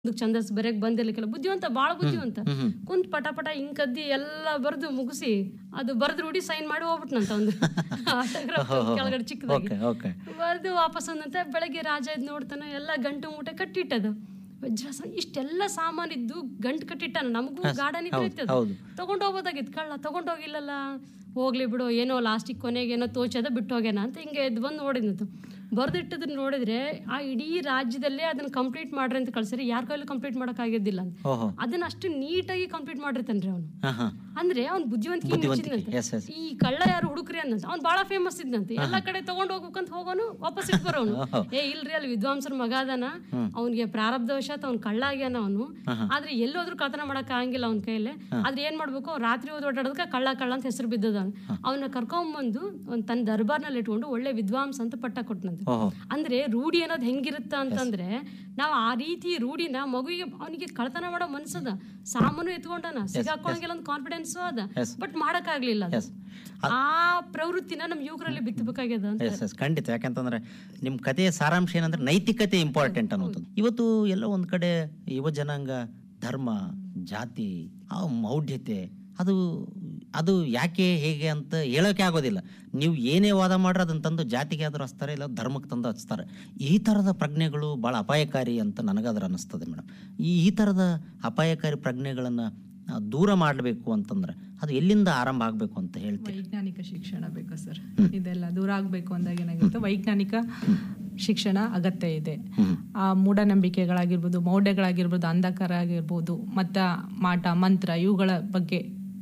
ಇದಕ್ ಛಂದಸ್ ಬರೆಯಕ್ ಬಂದಿರ್ಲಿಕ್ಕಿಲ್ಲ ಬುದ್ಧಿವಂತ ಬಾಳ ಬುದ್ಧಿವಂತ ಹ್ಮ್ ಹ್ಮ್. ಕುಂತ್ ಪಟ ಪಟ ಹಿಂಗ್ ಕದ್ದಿ ಎಲ್ಲ ಬರ್ದು ಮುಗಿಸಿ ಅದು ಬರ್ದು ರೂಢಿ ಸೈನ್ ಮಾಡಿ ಹೋಗ್ಬಿಟ್ನಂತ ಒಂದು autograph ಕೆಳಗಡೆ ಚಿಕ್ಕದಾಗಿ ಓಕೆ ಓಕೆ ಬರ್ದು ವಾಪಸ್ ಅಂದಂತೆ ಬೆಳಗ್ಗೆ ರಾಜ ಇದ್ ನೋಡ್ತಾನೆ ಎಲ್ಲ ಗಂಟು ಮೂಟೆ ಕಟ್ಟಿಟ್ಟದು ವಜ್ರಾಸನ ಇಷ್ಟೆಲ್ಲ ಸಾಮಾನ್ ಇದ್ದು ಗಂಟು ಕಟ್ಟಿಟ್ಟಾನ ನಮಗೂ ಗಾರ್ಡನ್ ಇದ್ರೆ ಇರ್ತದೆ ಹೌದು. ತಗೊಂಡ್ ಹೋಗ್ಬೋದಾಗಿತ್ತು ಕಳ್ಳ ತಗೊಂಡ್ ಹೋಗಿಲ್ಲಲ್ಲ ಹೋಗ್ಲಿ ಬಿಡು ಏನೋ ಲಾಸ್ಟಿಗೆ ಕೊನೆಗೆ ಏನೋ ತೋಚದ ಬಿಟ್ಟು ಹೋಗ್ಯಾನ ಅಂತ ಹಿಂಗೆ ಎದ್ದು ಬಂದು ನೋಡಿದ್ನಂತ ಬರ್ದಿಟ್ಟದನ್ನ ನೋಡಿದ್ರೆ ಆ ಇಡೀ ರಾಜ್ಯದಲ್ಲೇ ಅದನ್ನ ಕಂಪ್ಲೀಟ್ ಮಾಡ್ರಿ ಅಂತ ಕಳ್ಸಿರಿ ಯಾರ ಕೈಲೂ ಕಂಪ್ಲೀಟ್ ಮಾಡಕ್ ಆಗಿದ್ದಿಲ್ಲ ಅಂತ ಓಹೋ ಅದನ್ನ ಅಷ್ಟು ನೀಟಾಗಿ ಕಂಪ್ಲೀಟ್ ಮಾಡಿರ್ತಾನ್ರಿ ಅವನು ಹಾ ಹಾ ಅಂದ್ರೆ ಅವ್ನ್ ಬುದ್ಧಿವಂತಿಕೆ ಬುದ್ಧಿವಂತಿಕೆ, ಮೆಚ್ಚಿದ್ನಂತೆ. yes, yes. ಈ ಕಳ್ಳ ಯಾರು ಹುಡುಕ್ರಿ ಅನ್ನಂತ ಅವ್ನ್ ಬಾಳ ಫೇಮಸ್ ಇದ್ನಂತೆ ಎಲ್ಲಾ ಕಡೆ ತಗೊಂಡ್ ಹೋಗ್ಬೇಕಂತ ಹೋಗೋನು ವಾಪಸ್ ಇಟ್ ಬರೋನು ಏ ಇಲ್ರಿ ಅಲ್ಲಿ ವಿದ್ವಾಂಸರ ಮಗ ಅದಾನ ಅವ್ನಿಗೆ ಪ್ರಾರಬ್ಧವಶಾತ್ ಅವ್ನ್ ಕಳ್ಳ ಆಗ್ಯಾನ ಅವನು ಆದ್ರೆ ಎಲ್ಲೋದ್ರೂ ಕಳ್ತನ ಮಾಡಕ್ ಆಗಂಗಿಲ್ಲ ಅವ್ನ ಕೈಯಲ್ಲಿ ಆದ್ರೆ ಏನ್ ಮಾಡ್ಬೇಕು ಅವ್ನ್ ರಾತ್ರಿ ಓದ್ ಓಡಾಡೋದಕ್ಕೆ ಕಳ್ಳ ಕಳ್ಳ ಅಂತ ಹೆಸರು ಬಿದ್ದದ ಅವನ್ನ ಕರ್ಕೊಂಬಂದು ಅವ್ನ್ ತನ್ನ ದರ್ಬಾರ್ನಲ್ಲಿ ಇಟ್ಕೊಂಡು ಒಳ್ಳೆ ವಿದ್ವಾಂಸ ಅಂತ ಪಟ್ಟ ಕೊಟ್ಟನಂತೆ ಓಹೋ ಅಂದ್ರೆ ರೂಢಿ ಅನ್ನೋದು ಹೆಂಗಿರುತ್ತ ಅಂತಂದ್ರೆ ನಾವು ಆ ರೀತಿ ರೂಢಿನ ಮಗುವಿಗೆ ಅವನಿಗೆ ಕಳ್ತನ ಮಾಡೋ ಮನ್ಸದ ಸಾಮಾನು ಎತ್ಕೊಂಡನ ಸಿಗಾಕೊಳ್ಳಂಗಿಲ್ಲ ಒಂದು ಕಾನ್ಫಿಡೆನ್ಸ್ ಅದ Yes. ಬಟ್ ಮಾಡಕ್ ಆಗ್ಲಿಲ್ಲ ಅದು. Yes. ಆ ಪ್ರವೃತ್ತಿನ ನಮ್ ಯುವಕರಲ್ಲಿ ಬಿತ್ತಬೇಕಾಗ್ಯದ ಅಂತ ಎಸ್ ಎಸ್ ಖಂಡಿತ ಯಾಕಂತಂದ್ರೆ ನಿಮ್ಮ ಕಥೆಯ ಸಾರಾಂಶ ಏನಂದ್ರೆ ನೈತಿಕತೆ ಇಂಪಾರ್ಟೆಂಟ್ ಅನ್ನೋದು ಇವತ್ತು ಎಲ್ಲ ಒಂದ್ ಕಡೆ ಯುವ ಜನಾಂಗ ಧರ್ಮ ಜಾತಿ ಆ ಮೌಢ್ಯತೆ ಅದು ಅದು ಯಾಕೆ ಹೇಗೆ ಅಂತ ಹೇಳೋಕೆ ಆಗೋದಿಲ್ಲ ನೀವು ಏನೇ ವಾದ ಮಾಡ್ರೆ ಅದನ್ನ ತಂದು ಜಾತಿಗೆ ಆದ್ರೂ ಹಚ್ತಾರೆ ಇಲ್ಲ ಧರ್ಮಕ್ಕೆ ತಂದು ಹಚ್ತಾರೆ ಈ ಥರದ ಪ್ರಜ್ಞೆಗಳು ಭಾಳ ಅಪಾಯಕಾರಿ ಅಂತ ನನಗಾದ್ರೆ ಅನ್ನಿಸ್ತದೆ ಮೇಡಮ್ ಈ ಈ ಥರದ ಅಪಾಯಕಾರಿ ಪ್ರಜ್ಞೆಗಳನ್ನು ದೂರ ಮಾಡಬೇಕು ಅಂತಂದ್ರೆ ಅದು ಎಲ್ಲಿಂದ ಆರಂಭ ಆಗಬೇಕು ಅಂತ ಹೇಳ್ತೀವಿ ವೈಜ್ಞಾನಿಕ ಶಿಕ್ಷಣ ಬೇಕು ಸರ್ ಇದೆಲ್ಲ ದೂರ ಆಗಬೇಕು ಅಂದಾಗ ಏನಾಗುತ್ತೆ ವೈಜ್ಞಾನಿಕ ಶಿಕ್ಷಣ ಅಗತ್ಯ ಇದೆ ಆ ಮೂಢನಂಬಿಕೆಗಳಾಗಿರ್ಬೋದು ಮೌಢ್ಯಗಳಾಗಿರ್ಬೋದು ಅಂಧಕಾರ ಆಗಿರ್ಬೋದು ಮತ್ತು ಮಾಟ ಮಂತ್ರ ಇವುಗಳ ಬಗ್ಗೆ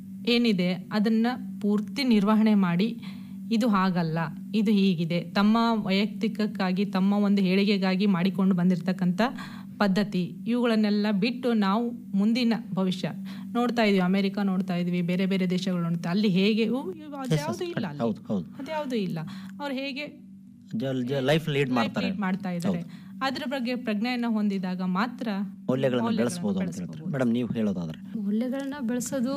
ಏನಿದೆ ಅದನ್ನ ಪೂರ್ತಿ ನಿರ್ವಹಣೆ ಮಾಡಿ ಇದು ಹಾಗಲ್ಲ ಇದು ಹೀಗಿದೆ ತಮ್ಮ ವೈಯಕ್ತಿಕಕ್ಕಾಗಿ ತಮ್ಮ ಒಂದು ಏಳಿಗೆಗಾಗಿ ಮಾಡಿಕೊಂಡು ಬಂದಿರತಕ್ಕಂಥ ಪದ್ಧತಿ ಇವುಗಳನ್ನೆಲ್ಲ ಬಿಟ್ಟು ನಾವು ಮುಂದಿನ ಭವಿಷ್ಯ ನೋಡ್ತಾ ಇದೀವಿ ಅಮೆರಿಕ ನೋಡ್ತಾ ಇದೀವಿ ಬೇರೆ ಬೇರೆ ದೇಶಗಳು ನೋಡ್ತಾ ಅಲ್ಲಿ ಹೇಗೆ ಇವು- ಇವು ಅದ್ಯಾವುದೂ ಇಲ್ಲ ಅಲ್ಲಿ. ಹೌದು ಹೌದು ಅದ್ಯಾವುದೂ ಇಲ್ಲ ಅವ್ರು ಹೇಗೆ ಲೈಫ್ ಲೀಡ್ life ಮಾಡ್ತಾರೆ lead ಮಾಡ್ತಾ ಇದ್ದಾರೆ ಅದ್ರ ಬಗ್ಗೆ ಪ್ರಜ್ಞೆಯನ್ನ ಹೊಂದಿದಾಗ ಮಾತ್ರ ಮೌಲ್ಯಗಳನ್ನು ಬೆಳೆಸ್ಬೋದು ಅಂತ ಹೇಳ್ತಾರೆ ಮೇಡಮ್ ನೀವು ಹೇಳೋದಾದ್ರೆ ಮೌಲ್ಯಗಳನ್ನ ಬೆಳೆಸೋದು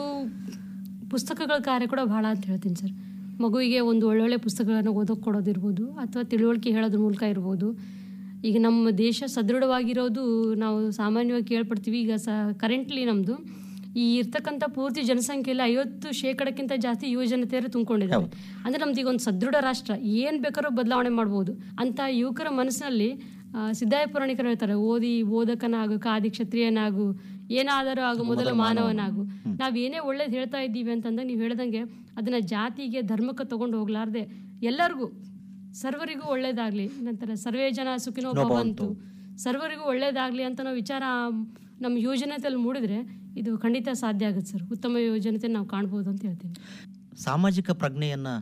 ಪುಸ್ತಕಗಳ ಕಾರ್ಯ ಕೂಡ ಬಹಳ ಅಂತ ಹೇಳ್ತೀನಿ ಸರ್ ಮಗುವಿಗೆ ಒಂದು ಒಳ್ಳೊಳ್ಳೆ ಪುಸ್ತಕಗಳನ್ನು ಓದೋಕೆ ಕೊಡೋದಿರ್ಬೋದು ಅಥವಾ ತಿಳುವಳಿಕೆ ಹೇಳೋದ್ರ ಮೂಲಕ ಇರ್ಬೋದು ಈಗ ನಮ್ಮ ದೇಶ ಸದೃಢವಾಗಿರೋದು ನಾವು ಸಾಮಾನ್ಯವಾಗಿ ಕೇಳ್ಪಡ್ತೀವಿ ಈಗ ಸ ಕರೆಂಟ್ಲಿ ನಮ್ಮದು ಈ ಇರ್ತಕ್ಕಂಥ ಪೂರ್ತಿ ಜನಸಂಖ್ಯೆಯಲ್ಲಿ ಐವತ್ತು ಶೇಕಡಕ್ಕಿಂತ ಜಾಸ್ತಿ ಯುವ ಜನತೆಯರು ತುಂಬಿಕೊಂಡಿದ್ದಾರೆ ಅಂದ್ರೆ ನಮ್ದು ಈಗ ಒಂದು ಸದೃಢ ರಾಷ್ಟ್ರ ಏನು ಬೇಕಾದ್ರೂ ಬದಲಾವಣೆ ಮಾಡ್ಬೋದು ಅಂತ ಯುವಕರ ಮನಸ್ಸಿನಲ್ಲಿ ಆ, ಸಿದ್ದಾಯ ಪುರಾಣಿಕರು ಹೇಳ್ತಾರೆ ಓದಿ ಓದಕನಾಗು ಕಾದಿ ಕ್ಷತ್ರಿಯನಾಗು ಏನಾದರೂ ಆಗು ಮೊದಲ ಮಾನವನಾಗು ನಾವ್ ಏನೇ ಒಳ್ಳೇದು ಹೇಳ್ತಾ ಇದ್ದೀವಿ ಅಂತಂದಾಗ ನೀವು ಹೇಳ್ದಂಗೆ ಅದನ್ನ ಜಾತಿಗೆ ಧರ್ಮಕ್ಕೆ ತಗೊಂಡು ಹೋಗ್ಲಾರ್ದೆ ಎಲ್ಲರಿಗೂ ಸರ್ವರಿಗೂ ಒಳ್ಳೇದಾಗ್ಲಿ ನಂತರ ಸರ್ವೇ ಜನ ಸುಖಿನೋ ಭವಂತು ಸರ್ವರಿಗೂ ಒಳ್ಳೇದಾಗ್ಲಿ ಅಂತ ನಾವು ವಿಚಾರ ನಮ್ಮ ಯೋಜನೆಯಲ್ಲಿ ಮೂಡಿದ್ರೆ ಇದು ಖಂಡಿತ ಸಾಧ್ಯ ಆಗುತ್ತೆ ಸರ್ ಉತ್ತಮ ಯೋಜನೆ ನಾವು ಕಾಣ್ಬೋದು ಅಂತ ಹೇಳ್ತೀನಿ ಸಾಮಾಜಿಕ ಪ್ರಜ್ಞೆಯನ್ನು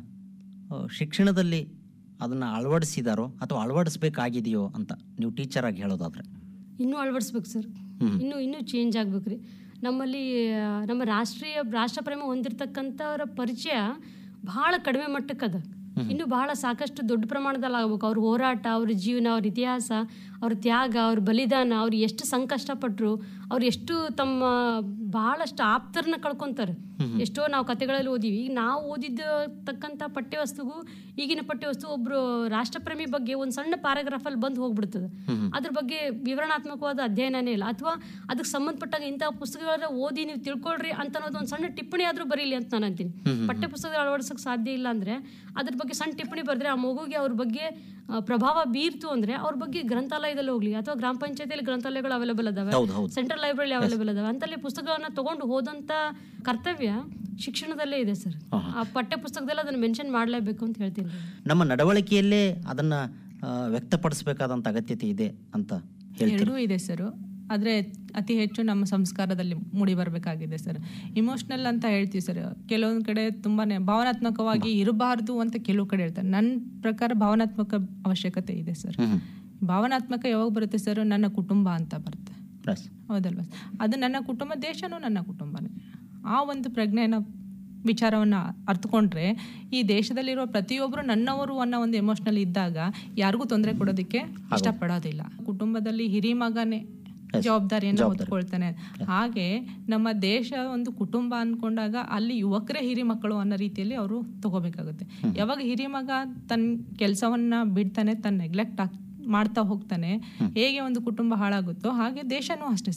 ಶಿಕ್ಷಣದಲ್ಲಿ ಅದನ್ನು ಅಳವಡಿಸಿದಾರೋ ಅಥವಾ ಅಳವಡಿಸ್ಬೇಕಾಗಿದೆಯೋ ಅಂತ ನೀವು ಟೀಚರ್ ಆಗಿ ಹೇಳೋದಾದ್ರೆ ಇನ್ನೂ ಅಳವಡಿಸ್ಬೇಕು ಸರ್ ಇನ್ನೂ ಇನ್ನೂ ಚೇಂಜ್ ಆಗ್ಬೇಕ್ರಿ ನಮ್ಮಲ್ಲಿ ಆ, ನಮ್ಮ ರಾಷ್ಟ್ರೀಯ ರಾಷ್ಟ್ರಪ್ರೇಮ ಹೊಂದಿರತಕ್ಕಂಥವ್ರ ಪರಿಚಯ ಬಹಳ ಕಡಿಮೆ ಮಟ್ಟಕ್ಕದ ಇನ್ನು ಬಹಳ ಸಾಕಷ್ಟು ದೊಡ್ಡ ಪ್ರಮಾಣದಲ್ಲಿ ಆಗ್ಬೇಕು ಅವ್ರ ಹೋರಾಟ ಅವ್ರ ಜೀವನ ಅವ್ರ ಇತಿಹಾಸ ಅವ್ರ ತ್ಯಾಗ ಅವ್ರ ಬಲಿದಾನ ಅವ್ರು ಎಷ್ಟು ಸಂಕಷ್ಟಪಟ್ಟರು ಅವ್ರು ಎಷ್ಟು ತಮ್ಮ ಬಹಳಷ್ಟು ಆಪ್ತರನ್ನ ಕಳ್ಕೊಂತಾರೆ ಎಷ್ಟೋ ನಾವು ಕತೆಗಳಲ್ಲಿ ಓದಿವಿ ಈಗ ನಾವು ಓದಿದ್ದತಕ್ಕಂಥ ಪಠ್ಯವಸ್ತುಗೂ ಈಗಿನ ಪಠ್ಯವಸ್ತು ಒಬ್ರು ರಾಷ್ಟ್ರಪ್ರೇಮಿ ಬಗ್ಗೆ ಒಂದು ಸಣ್ಣ ಪ್ಯಾರಾಗ್ರಾಫ್ ಅಲ್ಲಿ ಬಂದು ಹೋಗ್ಬಿಡ್ತದೆ ಅದ್ರ ಬಗ್ಗೆ ವಿವರಣಾತ್ಮಕವಾದ ಅಧ್ಯಯನನೇ ಇಲ್ಲ ಅಥವಾ ಅದಕ್ಕೆ ಸಂಬಂಧಪಟ್ಟಾಗ ಇಂತಹ ಪುಸ್ತಕಗಳನ್ನ ಓದಿ ನೀವು ತಿಳ್ಕೊಳ್ರಿ ಅಂತ ಅನ್ನೋದು ಒಂದು ಸಣ್ಣ ಟಿಪ್ಪಣಿ ಆದ್ರೂ ಬರೀಲಿ ಅಂತ ನಾನು ಅಂತೀನಿ ಪಠ್ಯ ಪುಸ್ತಕ ಅಳವಡಿಸಕ್ ಸಾಧ್ಯ ಇಲ್ಲ ಅಂದ್ರೆ ಅದ್ರ ಬಗ್ಗೆ ಸಣ್ಣ ಟಿಪ್ಪಣಿ ಬರೆದ್ರೆ ಆ ಮಗುಗೆ ಅವ್ರ ಬಗ್ಗೆ ಆ, ಪ್ರಭಾವ ಬೀರ್ತು ಅಂದ್ರೆ ಅವ್ರ ಬಗ್ಗೆ ಗ್ರಂಥಾಲಯದಲ್ಲಿ ಹೋಗ್ಲಿ ಅಥವಾ ಗ್ರಾಮ ಪಂಚಾಯತಿಯಲ್ಲಿ ಗ್ರಂಥಾಲಯಗಳು ಅವೈಲೇಬಲ್ ಅದಾವೆ ಹೌದು ಹೌದು ಸೆಂಟ್ರಲ್ ಲೈಬ್ರರಿ ಅವೈಲೇಬಲ್ ಅದಾವೆ ಅಂತಲ್ಲಿ ಪುಸ್ತಕಗಳನ್ನ ತಗೊಂಡು ಹೋದಂತ ಕರ್ತವ್ಯ ಶಿಕ್ಷಣದಲ್ಲೇ ಇದೆ ಸರ್ ಆ ಪಠ್ಯ ಪುಸ್ತಕದಲ್ಲಿ ಅದನ್ನ ಮೆನ್ಷನ್ ಮಾಡಲೇಬೇಕು ಅಂತ ಹೇಳ್ತೀನಿ ನಮ್ಮ ನಡವಳಿಕೆಯಲ್ಲೇ ಅದನ್ನು ವ್ಯಕ್ತಪಡಿಸಬೇಕಾದಂಥ ಅಗತ್ಯತೆ ಇದೆ ಅಂತ ಹೇಳ್ತೀವಿ ಎರಡೂ ಇದೆ ಸರ್ ಆದರೆ ಅತಿ ಹೆಚ್ಚು ನಮ್ಮ ಸಂಸ್ಕಾರದಲ್ಲಿ ಮೂಡಿ ಬರಬೇಕಾಗಿದೆ ಸರ್ ಇಮೋಷ್ನಲ್ ಅಂತ ಹೇಳ್ತೀವಿ ಸರ್ ಕೆಲವೊಂದು ಕಡೆ ತುಂಬಾನೇ ಭಾವನಾತ್ಮಕವಾಗಿ ಇರಬಾರ್ದು ಅಂತ ಕೆಲವು ಕಡೆ ಹೇಳ್ತಾರೆ ನನ್ನ ಪ್ರಕಾರ ಭಾವನಾತ್ಮಕ ಅವಶ್ಯಕತೆ ಇದೆ ಸರ್ ಹ್ಮ್ ಭಾವನಾತ್ಮಕ ಯಾವಾಗ ಬರುತ್ತೆ ಸರ್ ನನ್ನ ಕುಟುಂಬ ಅಂತ ಬರುತ್ತೆ ಪ್ಲಸ್ ಹೌದಲ್ವಾ ಅದು ನನ್ನ ಕುಟುಂಬ ದೇಶನೂ ನನ್ನ ಕುಟುಂಬನೇ ಆ ಒಂದು ಪ್ರಜ್ಞೆನ ವಿಚಾರವನ್ನ ಅರ್ಥಕೊಂಡ್ರೆ ಈ ದೇಶದಲ್ಲಿರುವ ಪ್ರತಿಯೊಬ್ಬರು ನನ್ನವರು ಅನ್ನೋ ಒಂದು ಎಮೋಷನಲ್ ಇದ್ದಾಗ ಯಾರಿಗೂ ತೊಂದರೆ ಕೊಡೋದಕ್ಕೆ ಇಷ್ಟಪಡೋದಿಲ್ಲ ಕುಟುಂಬದಲ್ಲಿ ಹಿರಿ ಮಗನೇ ಜವಾಬ್ದಾರಿಯನ್ನು ಹೊತ್ಕೊಳ್ತಾನೆ ಹಾಗೆ ನಮ್ಮ ದೇಶ ಒಂದು ಕುಟುಂಬ ಅನ್ಕೊಂಡಾಗ ಅಲ್ಲಿ ಯುವಕರೇ ಹಿರಿ ಮಕ್ಕಳು ಅನ್ನೋ ರೀತಿಯಲ್ಲಿ ಅವರು ತಗೋಬೇಕಾಗುತ್ತೆ ಯಾವಾಗ ಹಿರಿ ಮಗ ತನ್ನ ಕೆಲಸವನ್ನ ಬಿಡ್ತಾನೆ ತನ್ನ ನೆಗ್ಲೆಕ್ಟ್ ಆಗ್ ಮಾಡ್ತಾ ಹೋಗ್ತಾನೆ ಹೇಗೆ ಒಂದು ಕುಟುಂಬ ಹಾಳಾಗುತ್ತೋ ಹಾಗೆ ದೇಶನೂ ಅಷ್ಟೇ